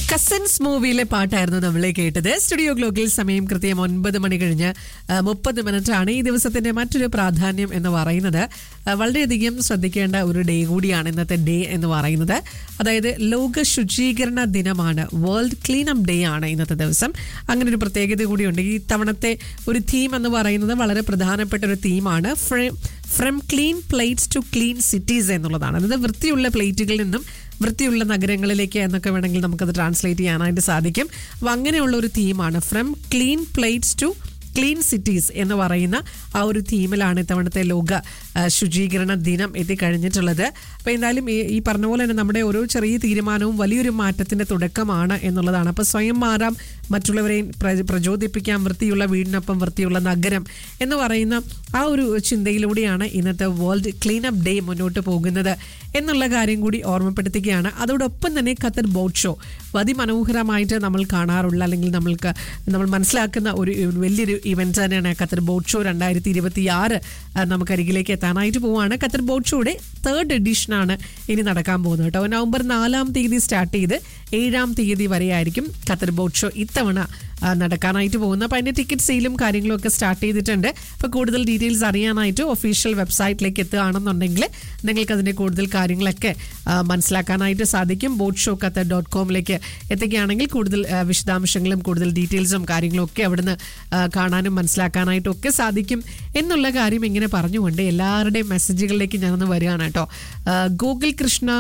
Cousins മൂവിയിലെ പാട്ടായിരുന്നു നമ്മൾ കേട്ടത് സ്റ്റുഡിയോ ഗ്ലോക്കിൽ സമയം കൃത്യം ഒൻപത് മണി കഴിഞ്ഞ് മുപ്പത് മിനിറ്റ് ആണ് ഈ ദിവസത്തിന്റെ മറ്റൊരു പ്രാധാന്യം എന്ന് പറയുന്നത് ആ, വളരെയധികം ശ്രദ്ധിക്കേണ്ട ഒരു ഡേ കൂടിയാണ് ഇന്നത്തെ ഡേ എന്ന് പറയുന്നത് അതായത് ലോക ശുചീകരണ ദിനമാണ് വേൾഡ് ക്ലീൻ അപ്പ് ഡേ ആണ് ഇന്നത്തെ ദിവസം അങ്ങനെ ഒരു പ്രത്യേകത കൂടിയുണ്ട് ഈ തവണത്തെ ഒരു തീം എന്ന് പറയുന്നത് വളരെ പ്രധാനപ്പെട്ട ഒരു തീമാണ് from clean plates to clean cities എന്നുള്ളതാണ് അതായത് വൃത്തിയുള്ള പ്ലേറ്റുകളിൽ നിന്നും വൃത്തിയുള്ള നഗരങ്ങളിലേക്ക് എന്നൊക്കെ വേണമെങ്കിൽ നമുക്കത് ട്രാൻസ്ലേറ്റ് ചെയ്യാനായിട്ട് സാധിക്കും അപ്പോൾ അങ്ങനെയുള്ള ഒരു തീമാണ് from clean plates to clean cities എന്ന് പറയുന്ന ആ ഒരു തീമിലാണ് ഇത്തവണത്തെ ലോക ആ, ശുചീകരണ ദിനം എത്തിക്കഴിഞ്ഞിട്ടുള്ളത് അപ്പോൾ എന്തായാലും ഈ ഈ പറഞ്ഞ പോലെ തന്നെ നമ്മുടെ ഓരോ ചെറിയ തീരുമാനവും വലിയൊരു മാറ്റത്തിന്റെ തുടക്കമാണ് എന്നുള്ളതാണ് അപ്പോൾ സ്വയം മാറാം മറ്റുള്ളവരെയും പ്ര- പ്രചോദിപ്പിക്കാം വൃത്തിയുള്ള വീടിനൊപ്പം വൃത്തിയുള്ള നഗരം എന്ന് പറയുന്ന ആ ഒരു ചിന്തയിലൂടെയാണ് ഇന്നത്തെ വേൾഡ് ക്ലീൻ അപ്പ് ഡേ മുന്നോട്ട് പോകുന്നത് എന്നുള്ള കാര്യം കൂടി ഓർമ്മപ്പെടുത്തുകയാണ് അതോടൊപ്പം തന്നെ ഖത്തർ ബോട്ട് ഷോ അതിമനോഹരമായിട്ട് നമ്മൾ കാണാറുള്ള അല്ലെങ്കിൽ നമ്മൾക്ക് നമ്മൾ മനസ്സിലാക്കുന്ന ഒരു ഒരു വലിയൊരു ഇവന്റ് തന്നെയാണ് ഖത്തർ ബോട്ട് ഷോ രണ്ടായിരത്തി ഇരുപത്തി ആറ് നമുക്കരികിലേക്ക് എത്താനായിട്ട് പോവുകയാണ് ഖത്തർ ബോട്ട് ഷോയുടെ തേർഡ് എഡിഷനാണ് ഇനി നടക്കാൻ പോകുന്നത് കേട്ടോ നവംബർ നാലാം തീയതി സ്റ്റാർട്ട് ചെയ്ത് ഏഴാം തീയതി വരെയായിരിക്കും ഖത്തർ ബോട്ട് ഷോ ഇത്തവണ ആ, നടക്കാനായിട്ട് പോകുന്നത് അപ്പോൾ അതിൻ്റെ ടിക്കറ്റ് സെയിലും കാര്യങ്ങളും ഒക്കെ സ്റ്റാർട്ട് ചെയ്തിട്ടുണ്ട് അപ്പോൾ കൂടുതൽ ഡീറ്റെയിൽസ് അറിയാനായിട്ട് ഒഫീഷ്യൽ വെബ്സൈറ്റിലേക്ക് എത്തുകയാണെന്നുണ്ടെങ്കിൽ നിങ്ങൾക്ക് അതിൻ്റെ കൂടുതൽ കാര്യങ്ങളൊക്കെ ആ, മനസ്സിലാക്കാനായിട്ട് സാധിക്കും ബോട്ട് ഷോ ഖത്തർ ഡോട്ട് കോമിലേക്ക് എത്തുകയാണെങ്കിൽ കൂടുതൽ ആ, വിശദാംശങ്ങളും കൂടുതൽ ഡീറ്റെയിൽസും കാര്യങ്ങളും ഒക്കെ അവിടുന്ന് ആ, കാണാനും മനസ്സിലാക്കാനായിട്ടും ഒക്കെ സാധിക്കും എന്നുള്ള കാര്യം ഇങ്ങനെ പറഞ്ഞുകൊണ്ട് എല്ലാവരുടെയും മെസ്സേജുകളിലേക്ക് ഞാനൊന്ന് വരികയാണ് കേട്ടോ ആ, ഗോകുൽ കൃഷ്ണ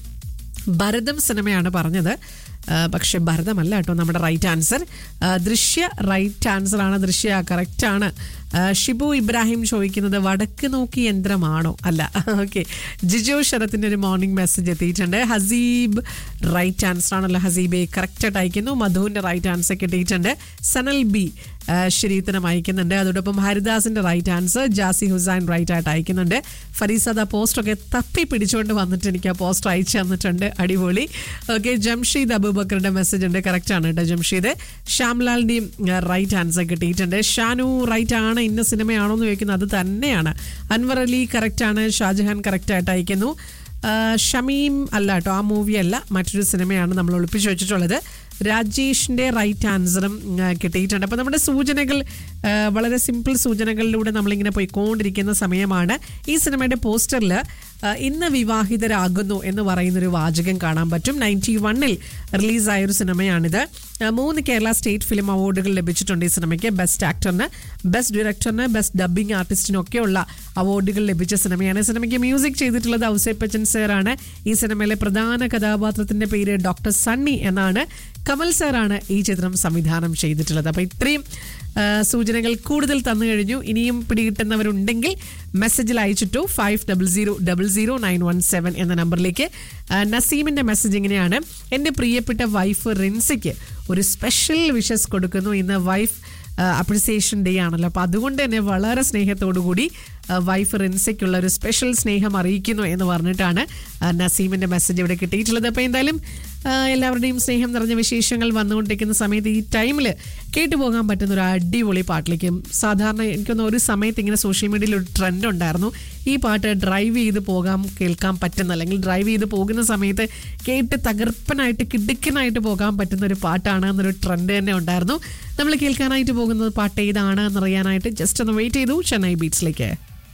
ഭരതം സിനിമയാണ് പറഞ്ഞത് ആ, പക്ഷെ ഭരതമല്ല കേട്ടോ നമ്മുടെ റൈറ്റ് ആൻസർ ആ, ദൃശ്യ റൈറ്റ് ആൻസർ ആണ് ദൃശ്യ കറക്റ്റ് ആണ് ആ, ഷിബു ഇബ്രാഹിം ചോദിക്കുന്നത് വടക്ക് നോക്കി യന്ത്രമാണോ അല്ല ഓക്കെ ജിജോ ശരത്തിന്റെ ഒരു മോർണിംഗ് മെസ്സേജ് എത്തിയിട്ടുണ്ട് ഹസീബ് റൈറ്റ് ആൻസർ ആണല്ലോ ഹസീബെ കറക്റ്റ് ആയിട്ട് അയക്കുന്നു മധുവിന്റെ റൈറ്റ് ആൻസർ കിട്ടിയിട്ടുണ്ട് സനൽ ബി ആ, ശരി ഉത്തരം അയക്കുന്നുണ്ട് അതോടൊപ്പം ഹരിദാസിന്റെ right answer Jasi Hussain right ആയിട്ട് അയക്കുന്നുണ്ട് ഫരീസദ പോസ്റ്റ് ഒക്കെ തപ്പി പിടിച്ചുകൊണ്ട് വന്നിട്ട് എനിക്ക് ആ പോസ്റ്റ് അയച്ചു തന്നിട്ടുണ്ട് അടിപൊളി ഓക്കെ ജംഷീദ് അബൂബക്കറിന്റെ മെസ്സേജ് ഉണ്ട് കറക്റ്റ് ആണ് കേട്ടോ ജംഷീദ് ശ്യാംലാലിന്റെയും റൈറ്റ് ആൻസർ കിട്ടിയിട്ടുണ്ട് ഷാനു റൈറ്റ് ആണ് ഇന്ന സിനിമയാണോ എന്ന് ചോദിക്കുന്നത് അത് തന്നെയാണ് അൻവർ അലി കറക്റ്റ് ആണ് ഷാജഹാൻ കറക്റ്റ് ആയിട്ട് അയക്കുന്നു ആ, ഷമീം അല്ല കേട്ടോ ആ മൂവി അല്ല മറ്റൊരു സിനിമയാണ് നമ്മൾ ഒളിപ്പിച്ചു വെച്ചിട്ടുള്ളത് രാജേഷിന്റെ റൈറ്റ് ആൻസറും ആ, കിട്ടിയിട്ടുണ്ട് അപ്പോൾ നമ്മുടെ സൂചനകൾ ആ, വളരെ സിമ്പിൾ സൂചനകളിലൂടെ നമ്മളിങ്ങനെ പോയിക്കൊണ്ടിരിക്കുന്ന സമയമാണ് ഈ സിനിമയുടെ പോസ്റ്ററിൽ ഇന്ന് വിവാഹിതരാകുന്നു എന്ന് പറയുന്നൊരു വാചകം കാണാൻ പറ്റും നയൻറ്റി വണ്ണിൽ റിലീസായ ഒരു സിനിമയാണിത് ആ, മൂന്ന് കേരള സ്റ്റേറ്റ് ഫിലിം അവാർഡുകൾ ലഭിച്ചിട്ടുണ്ട് ഈ സിനിമയ്ക്ക് ബെസ്റ്റ് ആക്ടറിന് ബെസ്റ്റ് ഡയറക്ടറിന് ബെസ്റ്റ് ഡബ്ബിംഗ് ആർട്ടിസ്റ്റിനൊക്കെയുള്ള അവാർഡുകൾ ലഭിച്ച സിനിമയാണ് ഈ സിനിമയ്ക്ക് മ്യൂസിക് ചെയ്തിട്ടുള്ളത് ഔസേപ്പ് ബച്ചൻ സാറാണ് ഈ സിനിമയിലെ പ്രധാന കഥാപാത്രത്തിന്റെ പേര് ഡോക്ടർ സണ്ണി എന്നാണ് കമൽ സാറാണ് ഈ ചിത്രം സംവിധാനം ചെയ്തിട്ടുള്ളത് അപ്പോൾ ഇത്രയും ആ, സൂചനകൾ കൂടുതൽ തന്നു കഴിഞ്ഞു ഇനിയും പിടികിട്ടുന്നവരുണ്ടെങ്കിൽ മെസ്സേജിൽ അയച്ചിട്ടു five double zero double zero nine one seven എന്ന നമ്പറിലേക്ക് ആ, നസീമിന്റെ മെസ്സേജ് ഇങ്ങനെയാണ് എൻ്റെ പ്രിയപ്പെട്ട വൈഫ് റിൻസിക്ക് ഒരു സ്പെഷ്യൽ വിഷസ് കൊടുക്കുന്നു ഇന്ന് വൈഫ് അപ്രിസിയേഷൻ ഡേ ആണല്ലോ അപ്പോൾ അതുകൊണ്ട് തന്നെ വളരെ സ്നേഹത്തോടു കൂടി ആ, വൈഫ് റിൻസയ്ക്കുള്ള ഒരു സ്പെഷ്യൽ സ്നേഹം അറിയിക്കുന്നു എന്ന് പറഞ്ഞിട്ടാണ് ആ, നസീമിന്റെ മെസ്സേജ് ഇവിടെ കിട്ടിയിട്ടുള്ളത് അപ്പോൾ എന്തായാലും ആ, എല്ലാവരുടെയും സ്നേഹം നിറഞ്ഞ വിശേഷങ്ങൾ വന്നുകൊണ്ടിരിക്കുന്ന സമയത്ത് ഈ ടൈമിൽ കേട്ടുപോകാൻ പറ്റുന്ന ഒരു അടിപൊളി പാട്ടിലേക്കും സാധാരണ എനിക്കൊന്ന് ഒരു സമയത്ത് ഇങ്ങനെ സോഷ്യൽ മീഡിയയിൽ ഒരു ട്രെൻഡ് ഉണ്ടായിരുന്നു ഈ പാട്ട് ഡ്രൈവ് ചെയ്ത് പോകാൻ കേൾക്കാൻ പറ്റുന്ന അല്ലെങ്കിൽ ഡ്രൈവ് ചെയ്ത് പോകുന്ന സമയത്ത് കേട്ട് തകർപ്പനായിട്ട് കിടുക്കനായിട്ട് പോകാൻ പറ്റുന്ന ഒരു പാട്ടാണ് എന്നൊരു ട്രെൻഡ് തന്നെ ഉണ്ടായിരുന്നു നമ്മൾ കേൾക്കാനായിട്ട് പോകുന്നത് പാട്ട് ഏതാണ് എന്നറിയാനായിട്ട് ജസ്റ്റ് ഒന്ന് വെയിറ്റ് ചെയ്തു Chennai ബീറ്റ്സിലേക്ക്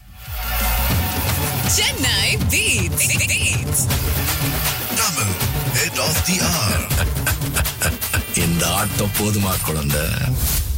Chennai Beats. Beats. Double head of the hour. இந்த ஆட்டம் போதுமா குழந்தை